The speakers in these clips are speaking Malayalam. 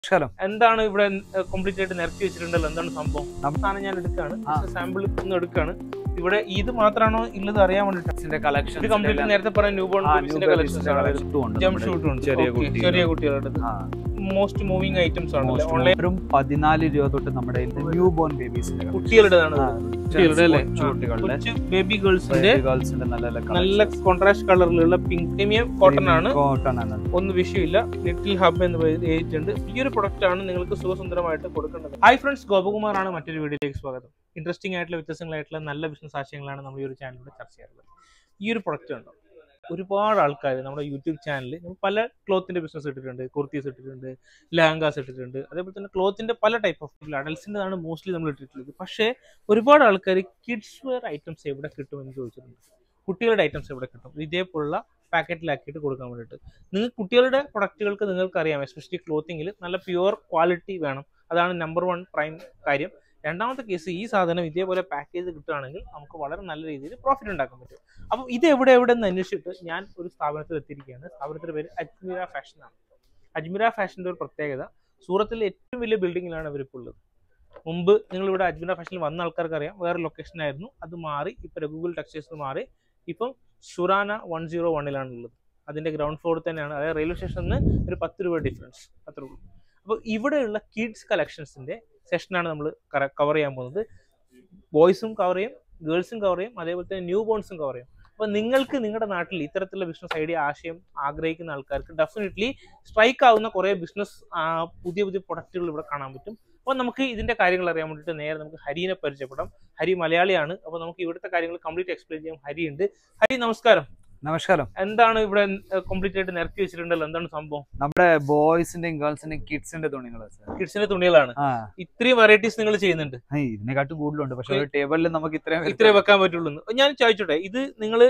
നമസ്കാരം എന്താണ് ഇവിടെ കംപ്ലീറ്റ് ആയിട്ട് നിരത്തി വെച്ചിട്ടുണ്ടല്ലോ എന്താണ് സംഭവം നം- സാധനം ഞാൻ എടുക്കാണ് ആ. സാമ്പിൾ ഒന്ന് എടുക്കാണ് ഇവിടെ ഇത് മാത്രമാണോ ഉള്ളത് അറിയാൻ വേണ്ടിട്ട് ഇതിന്റെ collections ഇത് കംപ്ലീറ്റ് എല്ലാം- നേരത്തെ പറഞ്ഞ ന്യൂ ബോൺ ആ, new babies കളക്ഷൻസ് ന്റെ ആണ് collections ഉം ഉണ്ട് ജംപ് നമ്മുടെ ഷൂട്ട് ഉണ്ട് ചെറിയ Okay, കുട്ടികൾ. ചെറിയ കുട്ടികളുടെ ആ, മോസ്റ്റ് മൂവിങ് ഐറ്റംസ് ആണ് most ഓൺലൈൻ വെറും പതിനാല് രൂപ തൊട്ട് നമ്മുടെ ന്യൂ ബോൺ ബേബീസിന്റെ കുട്ടികളുടെതാണ് കുട്ടികളുടെ അല്ലേ കുട്ടികളുടെ കൊച്ചു ബേബി ഗേൾസിന്റെ ഗേൾസിന്റെ നല്ല നല്ല കോൺട്രാസ്റ്റ് കളറിലുള്ള പിങ്ക് പ്രീമിയം കോട്ടൺ ആണ് കോട്ടൺ ആണ് ഒന്നും വിഷയമില്ല ലിറ്റിൽ ഹബ് എന്ന് എഴുതിയിട്ടുണ്ട് ഈ ഒരു പ്രൊഡക്റ്റ് ആണ് നിങ്ങൾക്ക് സുഖസുന്ദരമായിട്ട് കൊടുക്കേണ്ടത് ഹായ് ഫ്രണ്ട്സ് ഗോപകുമാർ ആണ് മറ്റൊരു വീഡിയോയിലേക്ക് സ്വാഗതം ഇൻട്രസ്റ്റിംഗ് ആയിട്ടുള്ള വ്യത്യസ്തങ്ങളായിട്ടുള്ള നല്ല ബിസിനസ് ആശയങ്ങളാണ് നമ്മൾ ഈ ഒരു ചാനലിലൂടെ ചർച്ച ചെയ്യാറുള്ളത് ഈ ഒരു പ്രൊഡക്റ്റ് ഉണ്ടോ ഒരുപാട് ആൾക്കാർ നമ്മുടെ യൂട്യൂബ് ചാനലിൽ നമ്മൾ പല ക്ലോത്തിന്റെ ബിസിനസ് ഇട്ടിട്ടുണ്ട് കുർത്തീസ് ഇട്ടിട്ടുണ്ട് ലെഹങ്കാസ് ഇട്ടിട്ടുണ്ട് അതേപോലെ തന്നെ ക്ലോത്തിന്റെ പല ടൈപ്പ് ഓഫ് അഡൽസിൻ്റെതാണ് മോസ്റ്റ്ലി നമ്മൾ ഇട്ടിട്ടുള്ളത് പക്ഷേ ഒരുപാട് ആൾക്കാർ കിഡ്സ് വെയർ ഐറ്റംസ് എവിടെ കിട്ടുമെന്ന് ചോദിച്ചിട്ടുണ്ട് കുട്ടികളുടെ ഐറ്റംസ് എവിടെ കിട്ടും ഇതേപോലുള്ള പാക്കറ്റിലാക്കിയിട്ട് കൊടുക്കാൻ വേണ്ടിയിട്ട് നിങ്ങൾ കുട്ടികളുടെ പ്രൊഡക്റ്റുകൾക്ക് നിങ്ങൾക്കറിയാം എസ്പെഷ്യലി ക്ലോത്തിങ്ങിൽ നല്ല പ്യുവർ ക്വാളിറ്റി വേണം അതാണ് നമ്പർ വൺ പ്രൈം കാര്യം രണ്ടാമത്തെ കേസ് ഈ സാധനം ഇതേപോലെ പാക്കേജ് കിട്ടുകയാണെങ്കിൽ നമുക്ക് വളരെ നല്ല രീതിയിൽ പ്രോഫിറ്റ് ഉണ്ടാക്കാൻ പറ്റും അപ്പം ഇത് എവിടെ എവിടെ എന്ന് അന്വേഷിച്ചിട്ട് ഞാൻ ഒരു സ്ഥാപനത്തിൽ എത്തിയിരിക്കുകയാണ് സ്ഥാപനത്തിന്റെ പേര് അജ്മീര ഫാഷൻ ആണ് അജ്മീര ഫാഷന്റെ ഒരു പ്രത്യേകത സൂറത്തിലെ ഏറ്റവും വലിയ ബിൽഡിങ്ങിലാണ് അവരിപ്പോൾ ഉള്ളത് മുമ്പ് നിങ്ങൾ ഇവിടെ അജ്മീര ഫാഷനിൽ വന്ന ആൾക്കാർക്ക് അറിയാം വേറെ ലൊക്കേഷൻ ആയിരുന്നു അത് മാറി ഇപ്പൊ ഗൂഗിൾ ടെക്സ്റ്റൈൽസ് മാറി ഇപ്പം ഷുറാന വൺ സീറോ വണ്ണിലാണ് ഉള്ളത് അതിന്റെ ഗ്രൗണ്ട് ഫ്ലോറിൽ തന്നെയാണ് അതായത് റെയിൽവേ സ്റ്റേഷനിൽ നിന്ന് ഒരു പത്ത് രൂപ ഡിഫറൻസ് അത്രേ ഉള്ളൂ അപ്പോൾ ഇവിടെയുള്ള കിഡ്സ് കളക്ഷൻസിന്റെ സെഷനാണ് നമ്മൾ കവർ ചെയ്യാൻ പോകുന്നത് ബോയ്സും കവർ ചെയ്യും ഗേൾസും കവർ ചെയ്യും അതേപോലെ തന്നെ ന്യൂ ബോൺസും കവർ ചെയ്യും അപ്പോൾ നിങ്ങൾക്ക് നിങ്ങളുടെ നാട്ടിൽ ഇത്തരത്തിലുള്ള ബിസിനസ് ഐഡിയ ആശയം ആഗ്രഹിക്കുന്ന ആൾക്കാർക്ക് ഡെഫിനറ്റ്ലി സ്ട്രൈക്ക് ആവുന്ന കുറേ ബിസിനസ് പുതിയ പുതിയ പ്രൊഡക്റ്റുകൾ ഇവിടെ കാണാൻ പറ്റും അപ്പോൾ നമുക്ക് ഇതിന്റെ കാര്യങ്ങൾ അറിയാൻ വേണ്ടിയിട്ട് നേരെ നമുക്ക് ഹരിനെ പരിചയപ്പെടാം ഹരി മലയാളിയാണ് അപ്പോൾ നമുക്ക് ഇവിടുത്തെ കാര്യങ്ങൾ കംപ്ലീറ്റ് എക്സ്പ്ലെയിൻ ചെയ്യാം ഹരി ഉണ്ട് ഹരി നമസ്കാരം നമസ്കാരം എന്താണ് ഇവിടെ കംപ്ലീറ്റ് ആയിട്ട് നിരത്തി വെച്ചിട്ടുണ്ടല്ലോ എന്താണ് സംഭവം നമ്മുടെ ബോയ്സിന്റെയും ഗേൾസിന്റെയും കിഡ്സിന്റെ തുണികൾ കിഡ്സിന്റെ തുണികളാണ് ആ ഇത്രയും വെറൈറ്റീസ് നിങ്ങൾ ചെയ്യുന്നുണ്ട് ഹേയ്, ഇതിനെക്കാട്ടും കൂടുതലുണ്ട് പക്ഷെ ഒരു ടേബിളിൽ നമുക്ക് ഇത്രയും ഇത്രേ വെക്കാൻ പറ്റുള്ളൂ എന്ന്. ഞാൻ ചോദിച്ചോട്ടെ ഇത് നിങ്ങൾ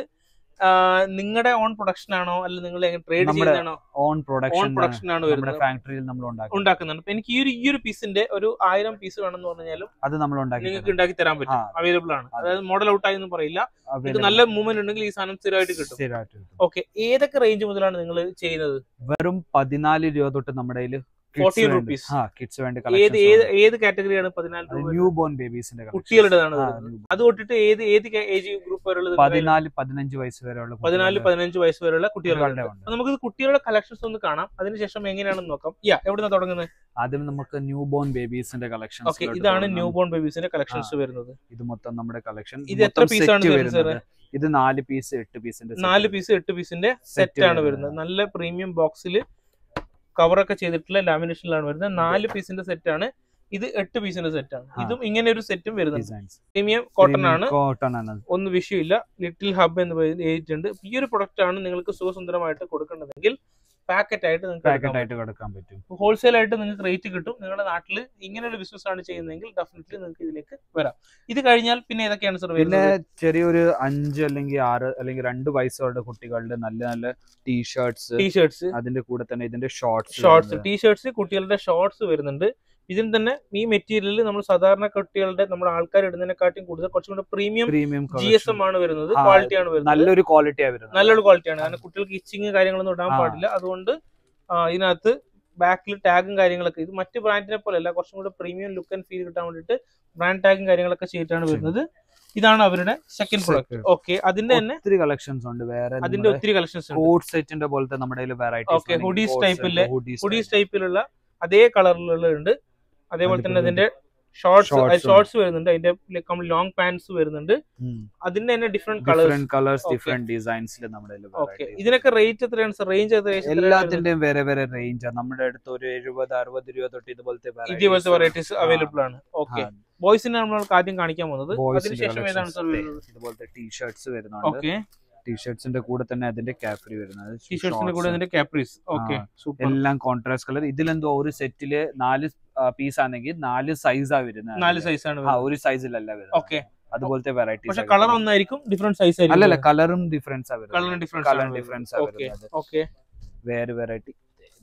നിങ്ങളുടെ ഓൺ പ്രൊഡക്ഷൻ ആണോ അല്ല നിങ്ങൾ ട്രേഡ് നമ്മുടെ ചെയ്യുന്നതാണോ ഓൺ ഓൺ പ്രൊഡക്ഷൻ പ്രൊഡക്ഷൻ ആണ് നമ്മുടെ വരുന്നത് ഫാക്ടറിയിൽ നമ്മൾ ഉണ്ടാക്കും ഉണ്ടാക്കുന്നുണ്ട് അപ്പൊ എനിക്ക് ഈ ഒരു ഈ ഒരു പീസിന്റെ ഒരു ആയിരം പീസ് വേണമെന്ന് പറഞ്ഞാലും അത് നമ്മൾ ഉണ്ടാക്കി നിങ്ങൾക്ക് ഉണ്ടാക്കി തരാൻ പറ്റും ആ. അവൈലബിൾ ആണ് അതെ. അതായത് മോഡൽ ഔട്ട് ആയെന്ന് പറയില്ല ഇത് available. നല്ല മൂവ്മെന്റ് ഉണ്ടെങ്കിൽ ഈ സാധനം സ്ഥിരമായിട്ട് കിട്ടും സ്ഥിരമായിട്ട് കിട്ടും. ഓക്കെ ഏതൊക്കെ റേഞ്ച് മുതലാണ് നിങ്ങൾ ചെയ്യുന്നത് വെറും പതിനാല് രൂപ തൊട്ട് നമ്മുടെ കയ്യില് 14 rupees. കിഡ്സ് വേണ്ടി ഏത് ഏത് ഏത് കാറ്റഗറിയാണ് പതിനാല് രൂപ ന്യൂ ബോൺ ബേബീസിന്റെ കുട്ടികളുടേതാണ് വരുന്നത്. അത് തൊട്ടിട്ട് ഏത് ഏത് ഏജ് ഗ്രൂപ്പ് വരെയുള്ളത് പതിനാല് പതിനഞ്ച് വയസ്സ് വരെയുള്ള പതിനാല് കുട്ടികളുടെ- പതിനഞ്ച് വയസ്സ് വരെയുള്ള കുട്ടികളുടെ കുട്ടികളുടെ ഉണ്ട് അപ്പൊ നമുക്ക് കുട്ടികളുടെ കളക്ഷൻസ് ഒന്ന് കാണാം അതിനുശേഷം എങ്ങനെയാണെന്ന് നോക്കാം യാ എവിടുന്ന തുടങ്ങുന്നത് ആദ്യം നമുക്ക് ന്യൂ ബോൺ ബേബീസിന്റെ കളക്ഷൻ ഓക്കെ ഇതാണ് ന്യൂ ബോൺ ബേബീസിന്റെ കളക്ഷൻസ് വരുന്നത് ഇത് മൊത്തം നമ്മുടെ കളക്ഷൻ ഇത് എത്ര piece ആണ് വരുന്നത് സാറേ? ഇത് നാല് പീസ് എട്ട് പീസിന്റെ set. നാല് പീസ് എട്ട് പീസിന്റെ സെറ്റ് ആണ് വരുന്നത് നല്ല പ്രീമിയം ബോക്സിൽ കവറൊക്കെ ചെയ്തിട്ടുള്ള ലാമിനേഷനിലാണ് വരുന്നത് നാല് പീസിന്റെ സെറ്റ് ആണ് ഇത് എട്ട് പീസിന്റെ സെറ്റ് ആണ് ആ. ഇതും ഇങ്ങനെ ഒരു സെറ്റും വരുന്നുണ്ട് Designs. പ്രീമിയം കോട്ടൺ ആണ് കോട്ടൺ ആണ് ഒന്നും വിഷയമില്ല ലിറ്റിൽ ഹബ് എന്ന് എഴുതിയിട്ടുണ്ട് ഈ ഒരു പ്രൊഡക്റ്റ് ആണ് നിങ്ങൾക്ക് സുഖസുന്ദരമായിട്ട് കൊടുക്കേണ്ടതെങ്കിൽ പാക്കറ്റ് ആയിട്ട് നിങ്ങൾക്ക് പാക്കറ്റ് എടുക്കാം. ആയിട്ട് കൊടുക്കാൻ പറ്റും ഹോൾസെയിൽ ആയിട്ട് നിങ്ങൾക്ക് റേറ്റ് കിട്ടും നിങ്ങളുടെ നാട്ടിൽ ഇങ്ങനെ ഒരു ബിസിനസ് ആണ് ചെയ്യുന്നതെങ്കിൽ ഡെഫിനറ്റ്ലി നിങ്ങൾക്ക് ഇതിലേക്ക് വരാം ഇത് കഴിഞ്ഞാൽ പിന്നെ ഏതൊക്കെയാണ് സർ പിന്നെ വരുന്നത് ചെറിയൊരു അഞ്ച് അല്ലെങ്കിൽ ആറ് അല്ലെങ്കിൽ രണ്ട് വയസ്സുള്ള കുട്ടികളുടെ നല്ല നല്ല ടീഷർട്സ് ടീഷർട്സ് അതിന്റെ കൂടെ തന്നെ ഇതിന്റെ ഷോർട്സ് ഷോർട്സ് ടീഷർട്സ് കുട്ടികളുടെ ഷോർട്സ് വരുന്നുണ്ട് ഇതിന് തന്നെ ഈ മെറ്റീരിയലിൽ നമ്മൾ സാധാരണ കുട്ടികളുടെ നമ്മുടെ ആൾക്കാർ ഇടുന്നതിനെക്കാട്ടും കൂടുതൽ കുറച്ചും കൂടെ premium premium G S M ആണ് വരുന്നത് ആ, ക്വാളിറ്റി ആണ് വരുന്നത് നല്ലൊരു ക്വാളിറ്റി വരുന്നത് നല്ലൊരു ക്വാളിറ്റിയാണ് കാരണം കുട്ടികൾക്ക് ഇച്ചിങ് കാര്യങ്ങളൊന്നും ഇടാൻ ആ. പാടില്ല അതുകൊണ്ട് ആ, ഇതിനകത്ത് ബാക്കിൽ ടാഗും കാര്യങ്ങളൊക്കെ ഇത് മറ്റ് ബ്രാൻഡിനെ പോലെയല്ല കുറച്ചും കൂടെ പ്രീമിയം ലുക്ക് ആൻഡ് ഫീൽ കിട്ടാൻ വേണ്ടിയിട്ട് ബ്രാൻഡ് ടാഗും കാര്യങ്ങളൊക്കെ ചെയ്തിട്ടാണ് വരുന്നത് ഇതാണ് അവരുടെ സെക്കൻഡ് പ്രൊഡക്റ്റ് Second. ഓക്കെ അതിന്റെ തന്നെ ഒത്തിരി കളക്ഷൻസ് ഉണ്ട് വേറെ അതിന്റെ ഒത്തിരി കളക്ഷൻസ് ഉണ്ട് കോഡ് സെറ്റിന്റെ പോലത്തെ നമ്മുടെ വെറൈറ്റി Okay, hoodies type ഇല്ലേ? ഹുഡീസ് ടൈപ്പിലുള്ള അതേ കളറിലുള്ള ഉണ്ട് അതേപോലെ തന്നെ അതിന്റെ ഷോർട്സ് Shorts ഉണ്ട്. ഷോർട്സ് വരുന്നുണ്ട് അതിന്റെ ലോങ് പാൻസ് വരുന്നുണ്ട് അതിന്റെ തന്നെ different colours different colours Okay. Different ഡിസൈൻസിൽ നമ്മുടെ ഓക്കെ ഇതിനൊക്കെ റേറ്റ് എത്രയാണ് സർ റേഞ്ച് എത്രയാണ് എല്ലാത്തിന്റെയും വേറെ വേറെ റേഞ്ച് നമ്മുടെ അടുത്ത് ഒരു എഴുപത് അറുപത് രൂപ തൊട്ട് ഇതുപോലത്തെ ഇതേപോലത്തെ വെറൈറ്റീസ് ആ. അവൈലബിൾ ആണ് ഓക്കെ ബോയ്സിനെ നമ്മൾ ആദ്യം കാണിക്കാൻ പോകുന്നത് അതിനുശേഷം ഏതാണ് സർ വരുന്നത് ഇതുപോലത്തെ ടീഷർട്സ് വരുന്നുണ്ട് ഓക്കെ ടീഷർട്സിന്റെ കൂടെ തന്നെ അതിന്റെ കാഫ്രി വരുന്നത് ടീഷർട്സിന്റെ കൂടെ അതിന്റെ കാപ്രീസ് ഓക്കെ സൂപ്പർ എല്ലാം കോൺട്രാസ്റ്റ് കളർ ഇതിലെന്തോ ഒരു സെറ്റില് നാല് പീസ് ആണെങ്കിൽ നാല് സൈസാ വരുന്നത് നാല് സൈസ് ആണ് ആ ഒരു സൈസിലല്ല വരുന്നത് ഓക്കെ അതുപോലത്തെ വെറൈറ്റീസ് പക്ഷെ കളർ ഒന്നായിരിക്കും ഡിഫറെന്റ് സൈസ് അല്ലല്ല ആയിരിക്കും കളറും difference colour difference colour difference okay okay വേറെ വെറൈറ്റി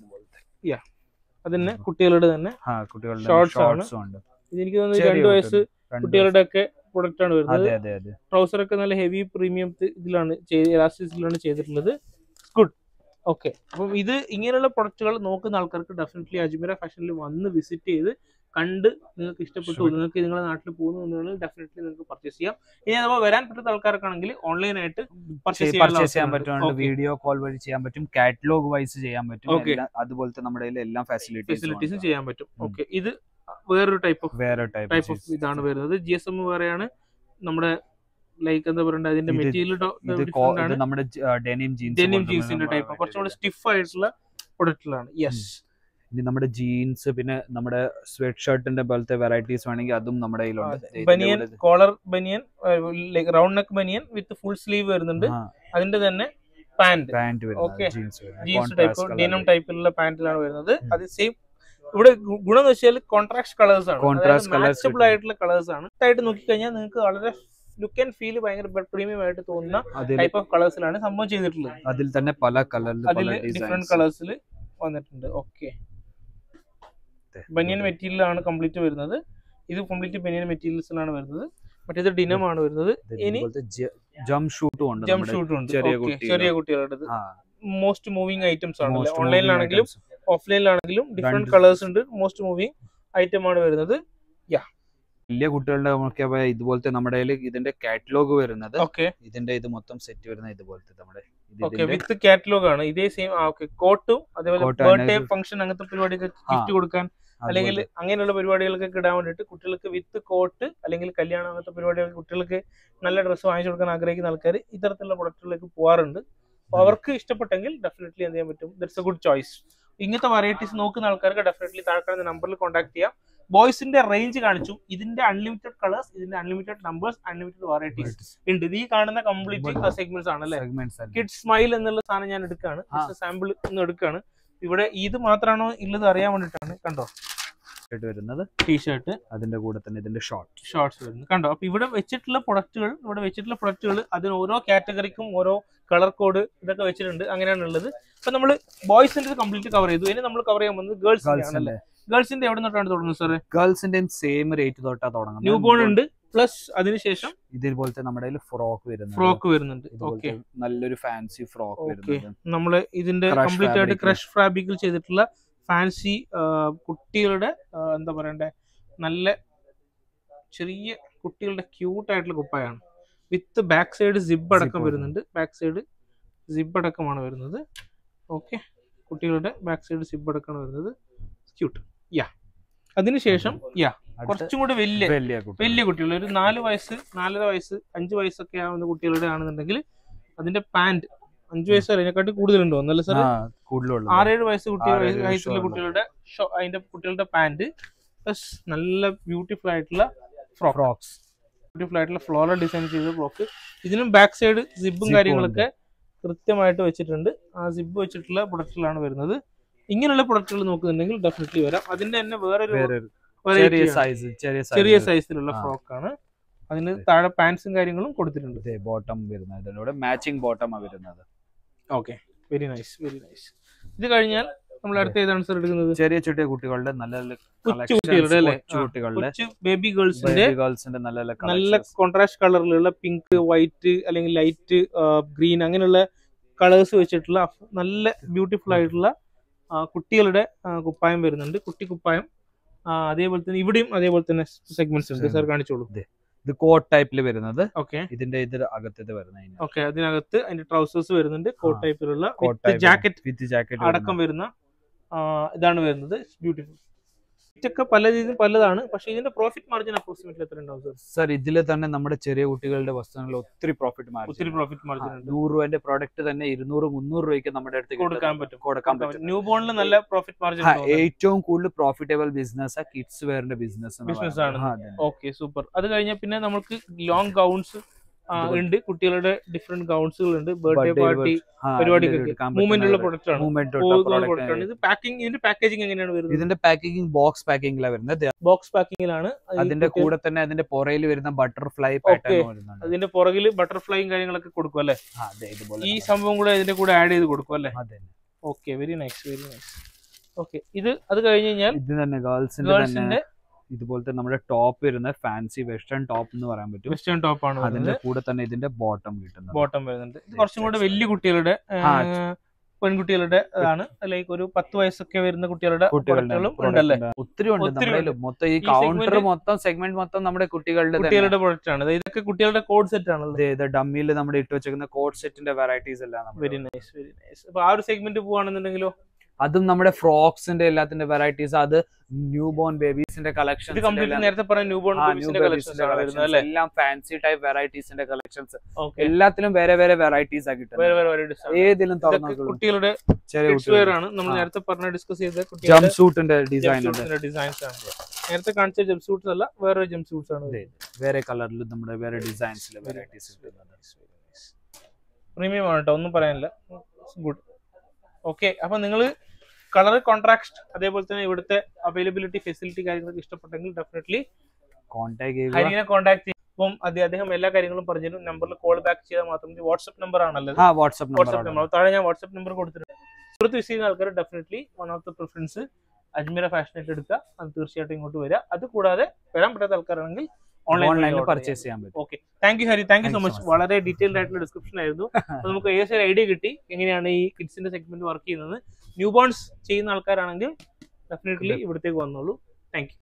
അതിന് കുട്ടികളുടെ തന്നെ ആ കുട്ടികളുടെ Shorts ആണ്. ഷോർട്സും ഉണ്ട് ഇതെനിക്ക് തോന്നുന്നു ചെറിയ രണ്ട് വയസ്സ് രണ്ട് കുട്ടികളുടെ ഒക്കെ പ്രൊഡക്റ്റ് ആണ് വരുന്നത് അതെ അതെ അതെ ട്രൗസർ ഒക്കെ നല്ല ഹെവി പ്രീമിയം ഇതിലാണ് ഇലാസ്റ്റിസിലാണ് ചെയ്തിട്ടുള്ളത് ഗുഡ് ഓക്കെ അപ്പം ഇത് ഇങ്ങനെയുള്ള പ്രൊഡക്റ്റുകൾ നോക്കുന്ന ആൾക്കാർക്ക് ഡെഫിനറ്റ്ലി അജ്മീര ഫാഷനിൽ വന്ന് വിസിറ്റ് ചെയ്ത് കണ്ട് നിങ്ങൾക്ക് ഇഷ്ടപ്പെട്ടു Sure. നിങ്ങൾക്ക് നിങ്ങളുടെ നാട്ടിൽ പോകുന്നുണ്ടെങ്കിൽ ഡെഫിനറ്റ്ലി നിങ്ങൾക്ക് പർച്ചേസ് ചെയ്യാം ഇനി അഥവാ വരാൻ പറ്റുന്ന ആൾക്കാർക്കാണെങ്കിൽ ഓൺലൈനായിട്ട് Purchase ചെയ്യാനുള്ള പർച്ചേസ് ചെയ്യാൻ അവസരമുണ്ട്. പറ്റും Okay. വീഡിയോ കോൾ വഴി ചെയ്യാൻ പറ്റും കാറ്റലോഗ് വൈസ് ചെയ്യാൻ പറ്റും Okay. എല്ലാം- അതുപോലത്തെ നമ്മുടെ കയ്യിൽ എല്ലാം ഫെസിലിറ്റീസ് ഫെസിലിറ്റീസും ചെയ്യാൻ പറ്റും ഉം. ഓക്കെ ഇത് വേറൊരു ടൈപ്പ് ഓഫ് വേറെ ടൈപ്പ് ടൈപ്പ് ഓഫ് ഇതാണ് വരുന്നത് ജി എസ് എം വേറെയാണ് നമ്മുടെ ലൈക്ക് എന്താ പറയണ്ടത് അതിന്റെ ഇത് മെറ്റീരിയൽ ഇത് കോ- ഇത് നമ്മുടെ ഡെനിം ജീൻസ് ഡെനിം ജീൻസിന്റെ ടൈപ്പ് കുറച്ചുകൂടി സ്റ്റിഫ് ആയിട്ടുള്ള പ്രൊഡക്റ്റുകളാണ് യെസ് ഇനി നമ്മുടെ ജീൻസ് പിന്നെ നമ്മുടെ സ്വെറ്റ് ഷർട്ടിന്റെ പോലത്തെ വെറൈറ്റീസ് വേണമെങ്കിൽ അതും നമ്മുടെ കയ്യിലുണ്ട് ദേ ഇതിന്റെ ബനിയൻ കൂടെ ഇത്- കോളർ ബനിയൻ ലൈക്ക് റൗണ്ട് നെക്ക് ബനിയൻ വിത്ത് ഫുൾ സ്ലീവ് വരുന്നുണ്ട് ആ, അതിന്റെ തന്നെ pant pant Okay. Jeans jeans type denim ടൈപ്പിലുള്ള പാന്റിലാണ് വരുന്നത് അത് സെയിം ഇവിടെ ഗു- ഗുണം എന്ന് വെച്ചാൽ കോൺട്രാസ്റ്റ് കളേഴ്സ് ആണ് Contrast colours മാച്ചബിൾ കിട്ടും. ആയിട്ടുള്ള കളേഴ്സ് ആണ് ആയിട്ട് നോക്കിക്കഴിഞ്ഞാൽ നിങ്ങൾക്ക് വളരെ ലുക്ക് ആൻഡ് ഫീൽ ഭയങ്കര പ്രീമിയം ആയിട്ട് തോന്നുന്ന അതിൽ ടൈപ്പ് ഓഫ് കളേഴ്സിലാണ് സംഭവം ചെയ്തിട്ടുള്ളത് അതിൽ തന്നെ പല കളറിൽ അതിൽ പല ഡിഫറെന്റ് ഡിസൈൻസ് കളേഴ്സിൽ വന്നിട്ടുണ്ട് ഓക്കെ ബനിയൻ മെറ്റീരിയലാണ് കംപ്ലീറ്റ് വരുന്നത് ഇത് കംപ്ലീറ്റ് ബനിയൻ മെറ്റീരിയൽസിലാണ് വരുന്നത് മറ്റേത് ഡിനം ആണ് വരുന്നത് ഇനി ജം ഷൂട്ടും ഉണ്ട് ജംപ് നമ്മുടെ ഷൂട്ടും ഉണ്ട് ചെറിയ Okay, കുട്ടികൾ. ചെറിയ കുട്ടികളുടെ ആ, മോസ്റ്റ് മൂവിങ് ഐറ്റംസ് ആണ് most moving ഓൺലൈനിലാണെങ്കിലും items. ഓഫ്ലൈനിലാണെങ്കിലും ഡിഫറെന്റ് രണ്ട് കളേഴ്സ് ഉണ്ട് മോസ്റ്റ് മൂവിങ് ഐറ്റം ആണ് വരുന്നത് വലിയ കുട്ടികളുടെ നമുക്ക് അപ്പൊ ഇതുപോലത്തെ നമ്മുടെ കയ്യിൽ ഇതിന്റെ കാറ്റലോഗ് വരുന്നത് ഓക്കെ ഇതിന്റെ ഇത് മൊത്തം സെറ്റ് വരുന്ന ഇതുപോലത്തെ നമ്മുടെ ഇത് ഓക്കെ ഇതിന്റെ- വിത്ത് കാറ്റലോഗ് ആണ് ഇതേ സെയിം ഓക്കെ കോട്ടും അതേപോലെ Coat ബർത്ത്ഡേ ആണ്. ഫംഗ്ഷൻ അങ്ങനത്തെ പരിപാടിക്ക് ആ. ഗിഫ്റ്റ് കൊടുക്കാൻ അല്ലെങ്കിൽ അതുപോലെ അങ്ങനെയുള്ള പരിപാടികൾക്കൊക്കെ ഇടാൻ വേണ്ടിയിട്ട് കുട്ടികൾക്ക് വിത്ത് കോട്ട് അല്ലെങ്കിൽ കല്യാണം അങ്ങനത്തെ പരിപാടികൾക്ക് കുട്ടികൾക്ക് നല്ല ഡ്രസ്സ് വാങ്ങിച്ചു കൊടുക്കാൻ ആഗ്രഹിക്കുന്ന ആൾക്കാർ ഇത്തരത്തിലുള്ള പ്രൊഡക്റ്റുകളിലേക്ക് പോകാറുണ്ട് അപ്പോൾ അവർക്ക് ഇഷ്ടപ്പെട്ടെങ്കിൽ ഡെഫിനറ്റ്ലി എന്ത് ചെയ്യാൻ പറ്റും ദറ്റ്സ് എ ഗുഡ് ചോയ്സ് ഇങ്ങനത്തെ വെറൈറ്റീസ് നോക്കുന്ന ആൾക്കാർക്ക് ഡെഫിനറ്റ്ലി താഴെ നമ്പറിൽ കോൺടാക്ട് ചെയ്യാം ബോയ്സിന്റെ റേഞ്ച് കാണിച്ചു ഇതിന്റെ അൺലിമിറ്റഡ് കളേഴ്സ് ഇതിന്റെ അൺലിമിറ്റഡ് നമ്പേഴ്സ് അൺലിമിറ്റഡ് വെറൈറ്റീസ് ഉണ്ട് ഇത് ഈ കാണുന്ന കംപ്ലീറ്റ് സെഗ്മെന്റ്സ് ആണ് അല്ലേ segments അല്ലേ? കിഡ് സ്മൈൽ എന്നുള്ള സാധനം ഞാൻ എടുക്കുകയാണ് ആ. സാമ്പിൾ ഒന്ന് എടുക്കുകയാണ് ഇവിടെ ഇത് മാത്രമാണോ ഉള്ളത് അറിയാൻ വേണ്ടിയിട്ടാണ് കണ്ടോ ആയിട്ട് വരുന്നത് ടീഷർട്ട് അതിന്റെ കൂടെ തന്നെ ഇതിന്റെ ഷോർട്ട് ഷോർട്സ് വരുന്നത് കണ്ടോ അപ്പൊ ഇവിടെ വെച്ചിട്ടുള്ള പ്രൊഡക്റ്റുകൾ ഇവിടെ വെച്ചിട്ടുള്ള പ്രൊഡക്റ്റുകൾ അതിന് ഓരോ കാറ്റഗറിക്കും ഓരോ കളർ കോഡ് ഇതൊക്കെ വെച്ചിട്ടുണ്ട് അങ്ങനെയാണ് ഉള്ളത് അപ്പൊ നമ്മൾ ബോയ്സിന്റെ കംപ്ലീറ്റ് കവർ ചെയ്തു ഇനി നമ്മൾ കവർ ചെയ്യാൻ പോകുന്നത് ഗേൾസിന്റെ ആണല്ലേ ഗേൾസിന്റെ ഗേൾസിന്റെ എവിടെ നിന്നിട്ടാണ് തുടങ്ങുന്നത് സാറ് ഗേൾസിന്റെയും സെയിം റേറ്റ് തൊട്ടാ തുടങ്ങുന്നത് ന്യൂ ബോൺ ഉണ്ട് പ്ലസ് അതിനുശേഷം ഇതുപോലത്തെ നമ്മുടെ കയ്യിൽ ഫ്രോക്ക് വരുന്നത് ഫ്രോക്ക് വരുന്നുണ്ട് ഓക്കെ ഇതുപോലത്തെ നല്ലൊരു ഫാൻസി ഫ്രോക്ക് ഓക്കെ വരുന്നത് നമ്മൾ ഇതിന്റെ Crush കംപ്ലീറ്റ് ആയിട്ട് fabric. ക്രഷ് ഫാബ്രിക്കിൽ ചെയ്തിട്ടുള്ള ഫാൻസി കുട്ടികളുടെ ആ, എന്താ പറയണ്ടേ നല്ല ചെറിയ കുട്ടികളുടെ ക്യൂട്ട് ആയിട്ടുള്ള കുപ്പായാണ് വിത്ത് ബാക്ക് സൈഡ് സിബ് അടക്കം Zip വരുന്നുണ്ട് ബാക്ക് സൈഡ് സിബ് അടക്കമാണ് വരുന്നത് ഓക്കെ കുട്ടികളുടെ ബാക്ക് സൈഡ് സിബ് അടക്കമാണ് വരുന്നത് ക്യൂട്ട് യാ അതിനുശേഷം യാ അടുത്ത കുറച്ചും കൂടി വലിയ വലിയ കുട്ടി വലിയ കുട്ടികൾ ഒരു നാല് വയസ്സ് നാലര വയസ്സ് അഞ്ച് വയസ്സൊക്കെ ആവുന്ന കുട്ടികളുടെ ആണെന്നുണ്ടെങ്കിൽ അതിന്റെ പാന്റ് അഞ്ച് വയസ്സ് അതിനെക്കാട്ടി കൂടുതലുണ്ടോ ഒന്നല്ല സാർ ആ, കൂടുതലുള്ളത് ആറേഴ് വയസ്സ് കുട്ടികൾ ആറേഴ് വയസ്സുള്ള വയസ്സുള്ള. കുട്ടികളുടെ ഷോ- അതിന്റെ കുട്ടികളുടെ പാന്റ് പ്ലസ് നല്ല ബ്യൂട്ടിഫുൾ ആയിട്ടുള്ള ഫ്രോക്ക് ഫ്രോക്സ് ബ്യൂട്ടിഫുൾ ആയിട്ടുള്ള ഫ്ലോറൽ ഡിസൈൻ ചെയ്ത ഫ്രോക്ക് ഇതിനും ബാക്ക് സൈഡ് സിബും Zip കാര്യങ്ങളൊക്കെ കൃത്യമായിട്ട് വെച്ചിട്ടുണ്ട് ആ സിബ് വെച്ചിട്ടുള്ള പ്രൊഡക്റ്റുകളാണ് വരുന്നത് ഇങ്ങനെയുള്ള പ്രൊഡക്റ്റുകൾ നോക്കുന്നുണ്ടെങ്കിൽ ഡെഫിനറ്റ്ലി വരാം അതിന്റെ തന്നെ വേറൊരു വേറെ variety ചെറിയ ആണ്. സൈസ് ചെറിയ ചെറിയ size. സൈസിലുള്ള ആ. ഫ്രോക്ക് ആണ് അതിന് താഴെ പാൻസും കാര്യങ്ങളും കൊടുത്തിട്ടുണ്ട് ഇതേ ബോട്ടം വരുന്നത് ഇതിലൂടെ മാച്ചിങ് ബോട്ടം വരുന്നത് okay very nice very nice ഇത് കഴിഞ്ഞാൽ നമ്മൾ അടുത്ത ഏതാണ് സാർ എടുക്കുന്നത് ചെറിയ ചെറിയ കുട്ടികളുടെ നല്ല നല്ല കൊച്ചു കുട്ടികളുടെ അല്ലേ കൊച്ചു കുട്ടികളുടെ കൊച്ചു ബേബി ഗേൾസിന്റെ ഗേൾസിന്റെ നല്ല നല്ല നല്ല collections. കോൺട്രാസ്റ്റ് കളറിലുള്ള പിങ്ക് വൈറ്റ് അല്ലെങ്കിൽ ലൈറ്റ് ഗ്രീൻ അങ്ങനെയുള്ള കളേഴ്സ് വെച്ചിട്ടുള്ള അഫ്- നല്ല ബ്യൂട്ടിഫുൾ ആയിട്ടുള്ള ആ, കുട്ടികളുടെ ആ, കുപ്പായം വരുന്നുണ്ട് കുട്ടി കുപ്പായം ആ, അതേപോലെ തന്നെ ഇവിടെയും അതേപോലെ തന്നെ സെഗ്മെന്റ്സ് ഉണ്ട് സാർ കാണിച്ചോളൂ ഇത് കോട്ട് ടൈപ്പിൽ വരുന്നത് ഓക്കെ ഇതിന്റെ ഇത് അകത്തത് വരുന്നത് ഓക്കെ അതിനകത്ത് അതിന്റെ ട്രൗസേഴ്സ് വരുന്നുണ്ട് കോട്ട് ആ. ടൈപ്പിലുള്ള coat type jacket with jacket അടക്കം വരുന്ന ആ, ഇതാണ് വരുന്നത് ബ്യൂട്ടിഫുൾ ഇതൊക്കെ പല രീതിയിൽ പലതാണ് പക്ഷെ ഇതിന്റെ പ്രോഫിറ്റ് മാർജിൻ അപ്രോക്സിമേറ്റ്ലി എത്ര ഉണ്ടാവും സാർ സർ ഇതില് തന്നെ നമ്മുടെ ചെറിയ കുട്ടികളുടെ വസ്തുക്കളിൽ ഒത്തിരി പ്രോഫിറ്റ് മാർജിൻ ഒത്തിരി പ്രോഫിറ്റ് മാർജിൻ ഉണ്ട് നൂറ് രൂപന്റെ പ്രോഡക്റ്റ് തന്നെ ഇരുന്നൂറ് മുന്നൂറ് രൂപയ്ക്ക് നമ്മുടെ അടുത്ത് കൊടുക്കാൻ കിട്ടും. പറ്റും കൊടുക്കാൻ പറ്റും ന്യൂ ബോണിൽ നല്ല പ്രോഫിറ്റ് മാർജിൻ ആ, ഏറ്റവും കൂടുതൽ പ്രോഫിറ്റബിൾ ബിസിനസ് കിഡ്സ് വെയറിന്റെ ബിസിനസ് Business ആണ്. ഓക്കെ സൂപ്പർ അത് കഴിഞ്ഞാൽ പിന്നെ നമുക്ക് ലോങ് ഗൗൺസ് ഉണ്ട് കുട്ടികളുടെ ഡിഫറെന്റ് ഗൗൺസുകൾ ഉണ്ട് ബർത്ത്ഡേ പാർട്ടി പരിപാടിക്കൊക്കെ മൂവ്മെന്റ് ഉള്ള പ്രൊഡക്റ്റ് ആണ് product ആണ് ഇത് പാക്കിംഗ് ഇതിന്റെ പാക്കേജിംഗ് എങ്ങനെയാണ് വരുന്നത് ഇതിന്റെ പാക്കേജിംഗ് ബോക്സ് പാക്കിംഗിലാണ് വരുന്നത് ബോക്സ് പാക്കിങ്ങിലാണ് അതിന്റെ കൂടെ തന്നെ അതിന്റെ പുറയിൽ വരുന്ന ബട്ടർഫ്ലൈ പാറ്റേൺ വരുന്നുണ്ട് അതിന്റെ പുറകിൽ ബട്ടർഫ്ലൈയും കാര്യങ്ങളൊക്കെ കൊടുക്കും അല്ലെ ആ, അതെ ഇതുപോലെ ഈ സംഭവം കൂടെ ഇതിന്റെ കൂടെ ആഡ് ചെയ്ത് കൊടുക്കും അല്ലെ അതെ okay very nice very nice okay ഇത് അത് കഴിഞ്ഞ് കഴിഞ്ഞാൽ ഇത് തന്നെ ഗേൾസിന്റെ തന്നെ ഗേൾസിന്റെ ഇതുപോലത്തെ നമ്മുടെ ടോപ്പ് വരുന്ന ഫാൻസി വെസ്റ്റേൺ ടോപ്പ് എന്ന് പറയാൻ പറ്റും വെസ്റ്റേൺ ടോപ്പ് ആണ് അതിന്റെ വരുന്നത് കൂടെ തന്നെ ഇതിന്റെ ബോട്ടം കിട്ടുന്നത് ബോട്ടം വരുന്നുണ്ട് ഇത് കുറച്ചും കൂടെ വലിയ കുട്ടികളുടെ ആ, പെൺകുട്ടികളുടെ ആണ് ലൈക്ക് ഒരു പത്ത് വയസ്സൊക്കെ വരുന്ന കുട്ടികളുടെ കുട്ടികളുടെ പ്രൊഡക്റ്റുകളും product ഉണ്ടല്ലേ ഉണ്ട്. ഒത്തിരി ഉണ്ട് ഒത്തിരി നമ്മുടെ ഉണ്ട്. മൊത്തം ഈ ഈ കൗണ്ടർ segment- മൊത്തം സെഗ്മെന്റ് മൊത്തം നമ്മുടെ കുട്ടികളുടെ തന്നെ. കുട്ടികളുടെ പ്രൊഡക്റ്റ് ആണ് ഇതൊക്കെ കുട്ടികളുടെ കോഡ് സെറ്റ് ആണല്ലോ ദേ ഇത് ഡമ്മിയിൽ നമ്മുടെ ഇട്ട് വെച്ചിരിക്കുന്ന കോഡ് സെറ്റിന്റെ വെറൈറ്റീസ് എല്ലാം നമ്മുടെ വെരി നൈസ് വെരി നൈസ് അപ്പൊ ആ ഒരു സെഗ്മെന്റ് പോവാണെന്നുണ്ടെങ്കിലോ അതും നമ്മുടെ ഫ്രോക്സിന്റെ എല്ലാത്തിന്റെ വെറൈറ്റീസ് അത് ന്യൂ ബോൺ ബേബീസിന്റെ ഇത് കളക്ഷൻ കംപ്ലീറ്റ് നേരത്തെ പറഞ്ഞ ന്യൂ ബോൺ ബേബീസിന്റെ കളക്ഷൻസ് ആണ് വരുന്നത് അല്ലേ എല്ലാം ഫാൻസി ടൈപ്പ് വെറൈറ്റീസിന്റെ കളക്ഷൻസ് ഓക്കെ എല്ലാത്തിലും വേറെ വേറെ വെറൈറ്റീസ് ആ വേറെ കിട്ടുന്നത് വേറെ varieties ആണ്. ഏതിലും ഇതൊക്കെ തുറന്നു കുട്ടികളുടെ ചെറിയ കിഡ്സ് വെയർ ആണ് നമ്മൾ ആ. നേരത്തെ പറഞ്ഞ ഡിസ്കസ് ചെയ്ത ജംപ് കുട്ടികളുടെ സൂട്ടിന്റെ ഡിസൈൻ ഉണ്ട് ഡിസൈൻസ് ആണ് നേരത്തെ കാണിച്ച ജംപ് സൂട്ട്സ് അല്ല വേറെ ജംപ് സൂട്ട്സ് ആണ് ഇതേ. വേറെ കളറിൽ നമ്മുടെ വേറെ ഡിസൈൻസിൽ വെറൈറ്റീസ് പ്രീമിയം ആണ് കേട്ടോ ഒന്നും പറയാനില്ല ഗുഡ് ഓക്കെ അപ്പൊ നിങ്ങൾ കളർ കോൺട്രാക്ട് അതേപോലെ തന്നെ ഇവിടുത്തെ അവൈലബിലിറ്റി ഫെസിലിറ്റി കാര്യങ്ങളൊക്കെ ഇഷ്ടപ്പെട്ടെങ്കിൽ ഡെഫിനറ്റ്ലി കോൺടാക്ട് ചെയ്യുക ഹരിനെ കോൺടാക്ട് ചെയ്യും അപ്പം അത് അദ്ദേഹം എല്ലാ കാര്യങ്ങളും പറഞ്ഞു നമ്പറിൽ കോൾ ബാക്ക് ചെയ്താൽ മാത്രം വാട്സ്ആപ്പ് നമ്പർ ആണല്ലോ ആ വാട്സ്ആപ്പ് വാട്സ്ആപ്പ് നമ്പർ നമ്പർ താഴെ ഞാൻ വാട്സ്ആപ്പ് നമ്പർ കൊടുത്തിട്ടുണ്ട് സുഹൃത്ത് വിസിറ്റ് ചെയ്യുന്ന ആൾക്കാർ definitely one of the preference Ajmeera ഫാഷനായിട്ട് എടുക്കുക അത് തീർച്ചയായിട്ടും ഇങ്ങോട്ട് വരിക അത് കൂടാതെ വരാൻ പറ്റാത്ത ആൾക്കാരാണെങ്കിൽ ഓൺലൈനിൽ ഓൺലൈനിൽ പർച്ചേസ് ചെയ്യാൻ പറ്റും okay thank you Hari thank you Thank so you much so much. വളരെ ഡീറ്റെയിൽഡ് ആയിട്ടുള്ള ഡിസ്ക്രിപ്ഷൻ ആയിരുന്നു അപ്പൊ നമുക്ക് ഏകദേശം ഒരു ഐഡിയ കിട്ടി എങ്ങനെയാണ് ഈ കിഡ്സിന്റെ സെഗ്മെന്റ് വർക്ക് ചെയ്യുന്നത് ന്യൂ ബോൺസ് ചെയ്യുന്ന ആൾക്കാരാണെങ്കിൽ ഡെഫിനറ്റ്ലി ഇവിടത്തേക്ക് വന്നോളൂ താങ്ക് യു